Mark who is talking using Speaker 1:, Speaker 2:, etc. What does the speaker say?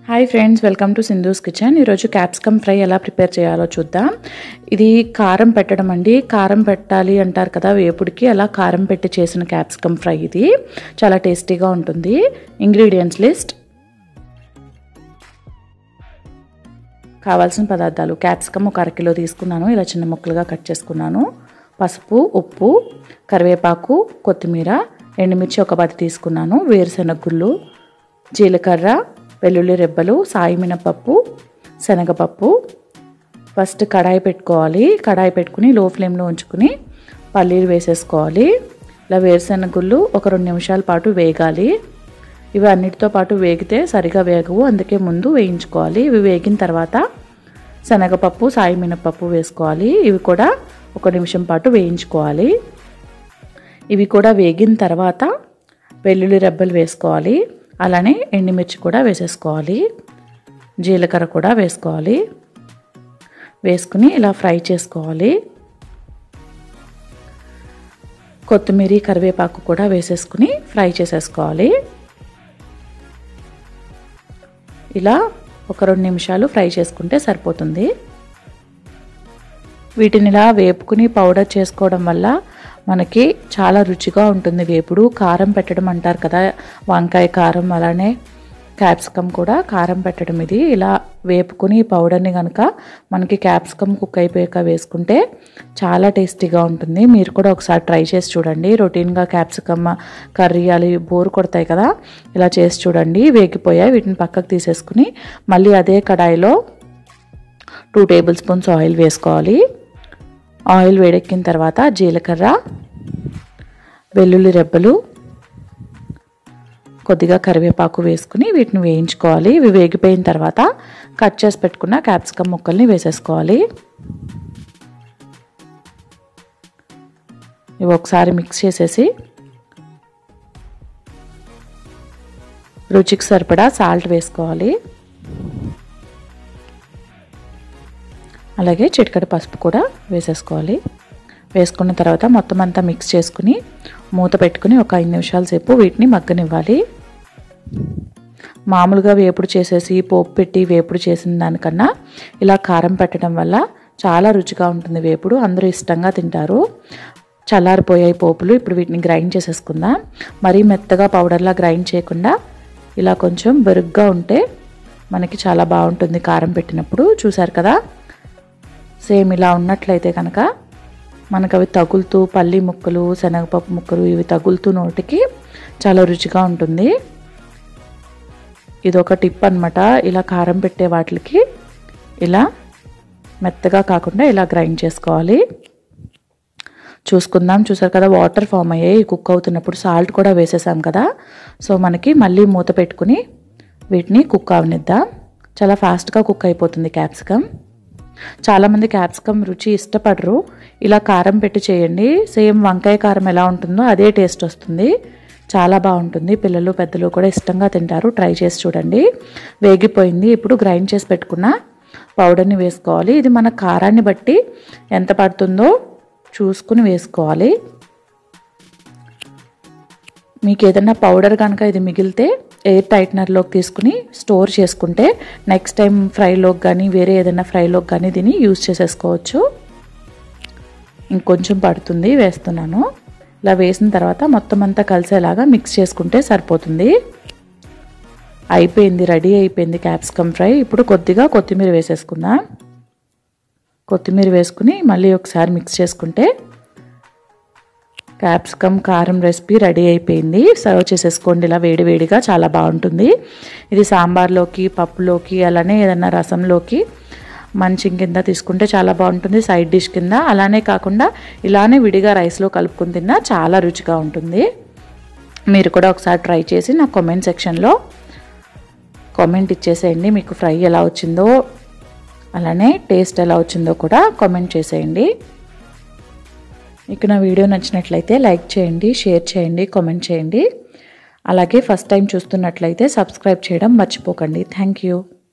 Speaker 1: hi friends welcome to Sindhu's kitchen ఈరోజు capsicum fry ఎలా prepare చేయాలో చూద్దాం ఇది కారం పెట్టడం అండి కారం పెట్టాలి అంటారు కదా వేపుడికి అలా కారం పెట్టి చేసిన క్యాప్సికమ్ ఫ్రై ఇది చాలా టేస్టీగా ఉంటుంది ఇంగ్రీడియంట్స్ లిస్ట్ కావాల్సిన పదార్థాలు క్యాప్సికమ్ ఒక అరకిలో తీసుకున్నాను ఇలా చిన్న ముక్కలుగా కట్ చేసుకున్నాను పసుపు ఉప్పు కరివేపాకు కొత్తిమీర ఎండుమిర్చి ఒక పది తీసుకున్నాను వేరుశెనగ గుళ్ళు జీలకర్ర వెల్లుల్లి రెబ్బలు సాయి మినపప్పు శనగపప్పు ఫస్ట్ కడాయి పెట్టుకోవాలి కడాయి పెట్టుకుని లో ఫ్లేమ్లో ఉంచుకుని పల్లీలు వేసేసుకోవాలి ఇలా వేరుశెనగ గుళ్ళు ఒక రెండు నిమిషాల పాటు వేగాలి ఇవి అన్నిటితో పాటు వేగితే సరిగా వేగవు అందుకే ముందు వేయించుకోవాలి ఇవి వేగిన తర్వాత శనగపప్పు సాయి మినపప్పు వేసుకోవాలి ఇవి కూడా ఒక నిమిషం పాటు వేయించుకోవాలి ఇవి కూడా వేగిన తర్వాత వెల్లుల్లి రెబ్బలు వేసుకోవాలి అలానే ఎండుమిర్చి కూడా వేసేసుకోవాలి జీలకర్ర కూడా వేసుకోవాలి వేసుకుని ఇలా ఫ్రై చేసుకోవాలి కొత్తిమీర కరివేపాకు కూడా వేసేసుకుని ఫ్రై చేసేసుకోవాలి ఇలా ఒక రెండు నిమిషాలు ఫ్రై చేసుకుంటే సరిపోతుంది వీటిని ఇలా వేపుకుని పౌడర్ చేసుకోవడం వల్ల మనకి చాలా రుచిగా ఉంటుంది వేపుడు కారం పెట్టడం అంటారు కదా వంకాయ కారం అలానే క్యాప్సికమ్ కూడా కారం పెట్టడం ఇది ఇలా వేపుకుని పౌడర్ని కనుక మనకి క్యాప్సికమ్ కుక్ అయిపోయాక వేసుకుంటే చాలా టేస్టీగా ఉంటుంది మీరు కూడా ఒకసారి ట్రై చేసి చూడండి రొటీన్గా క్యాప్సికమ్ కర్రీ అవి బోర్ కొడతాయి కదా ఇలా చేసి చూడండి వేగిపోయాయి వీటిని పక్కకు తీసేసుకుని మళ్ళీ అదే కడాయిలో టూ టేబుల్ స్పూన్స్ ఆయిల్ వేసుకోవాలి ఆయిల్ వేడెక్కిన తర్వాత జీలకర్ర వెల్లుల్లి రెబ్బలు కొద్దిగా కరివేపాకు వేసుకుని వీటిని వేయించుకోవాలి ఇవి వేగిపోయిన తర్వాత కట్ చేసి పెట్టుకున్న క్యాప్సికమ్ ముక్కల్ని వేసేసుకోవాలి ఇవి ఒకసారి మిక్స్ చేసేసి రుచికి సరిపడా సాల్ట్ వేసుకోవాలి అలాగే చిటికడ పసుపు కూడా వేసేసుకోవాలి వేసుకున్న తర్వాత మొత్తం అంతా మిక్స్ చేసుకుని మూత పెట్టుకుని ఒక ఐదు నిమిషాల సేపు వీటిని మగ్గనివ్వాలి మామూలుగా వేపుడు చేసేసి పోపు పెట్టి వేపుడు చేసిన దానికన్నా ఇలా కారం పెట్టడం వల్ల చాలా రుచిగా ఉంటుంది వేపుడు అందరూ ఇష్టంగా తింటారు చల్లారిపోయాయి పోపులు ఇప్పుడు వీటిని గ్రైండ్ చేసేసుకుందాం మరీ మెత్తగా పౌడర్లా గ్రైండ్ చేయకుండా ఇలా కొంచెం బెరుగ్గా ఉంటే మనకి చాలా బాగుంటుంది కారం పెట్టినప్పుడు చూసారు కదా సేమ్ ఇలా ఉన్నట్లయితే కనుక మనకు అవి తగులుతూ పల్లి ముక్కలు శనగపప్పు ముక్కలు ఇవి తగులుతూ నోటికి చాలా రుచిగా ఉంటుంది ఇది ఒక టిప్ అనమాట ఇలా కారం పెట్టే వాటికి ఇలా మెత్తగా కాకుండా ఇలా గ్రైండ్ చేసుకోవాలి చూసుకుందాం చూసారు కదా వాటర్ ఫామ్ అయ్యాయి కుక్ అవుతున్నప్పుడు సాల్ట్ కూడా వేసేసాం కదా సో మనకి మళ్ళీ మూత పెట్టుకుని వీటిని కుక్ అవనిద్దాం చాలా ఫాస్ట్గా కుక్ అయిపోతుంది క్యాప్సికమ్ చాలామంది క్యాప్సికమ్ రుచి ఇష్టపడరు ఇలా కారం పెట్టి చేయండి సేమ్ వంకాయ కారం ఎలా ఉంటుందో అదే టేస్ట్ వస్తుంది చాలా బాగుంటుంది పిల్లలు పెద్దలు కూడా ఇష్టంగా తింటారు ట్రై చేసి చూడండి వేగిపోయింది ఇప్పుడు గ్రైండ్ చేసి పెట్టుకున్న పౌడర్ని వేసుకోవాలి ఇది మన కారాన్ని బట్టి ఎంత పడుతుందో చూసుకుని వేసుకోవాలి మీకు ఏదైనా పౌడర్ కనుక ఇది మిగిలితే ఎయిర్ టైట్నర్లోకి తీసుకుని స్టోర్ చేసుకుంటే నెక్స్ట్ టైం ఫ్రైలోకి కానీ వేరే ఏదైనా ఫ్రైలోకి కానీ దీన్ని యూజ్ చేసేసుకోవచ్చు ఇంకొంచెం పడుతుంది వేస్తున్నాను ఇలా వేసిన తర్వాత మొత్తం అంతా కలిసేలాగా మిక్స్ చేసుకుంటే సరిపోతుంది అయిపోయింది రెడీ అయిపోయింది క్యాప్సికమ్ ఫ్రై ఇప్పుడు కొద్దిగా కొత్తిమీర వేసేసుకుందాం కొత్తిమీర వేసుకుని మళ్ళీ ఒకసారి మిక్స్ చేసుకుంటే క్యాప్సికమ్ కారం రెసిపీ రెడీ అయిపోయింది సర్వ్ చేసేసుకోండి ఇలా వేడివేడిగా చాలా బాగుంటుంది ఇది సాంబార్లోకి పప్పులోకి అలానే ఏదైనా రసంలోకి మంచి కింద తీసుకుంటే చాలా బాగుంటుంది సైడ్ డిష్ కింద అలానే కాకుండా ఇలానే విడిగా రైస్లో కలుపుకుని తిన్నా చాలా రుచిగా ఉంటుంది మీరు కూడా ఒకసారి ట్రై చేసి నా కామెంట్ సెక్షన్లో కామెంట్ ఇచ్చేసేయండి మీకు ఫ్రై ఎలా వచ్చిందో అలానే టేస్ట్ ఎలా వచ్చిందో కూడా కామెంట్ చేసేయండి మీకు నా వీడియో నచ్చినట్లయితే లైక్ చేయండి షేర్ చేయండి కామెంట్ చేయండి అలాగే ఫస్ట్ టైం చూస్తున్నట్లయితే సబ్స్క్రైబ్ చేయడం మర్చిపోకండి థ్యాంక్ యూ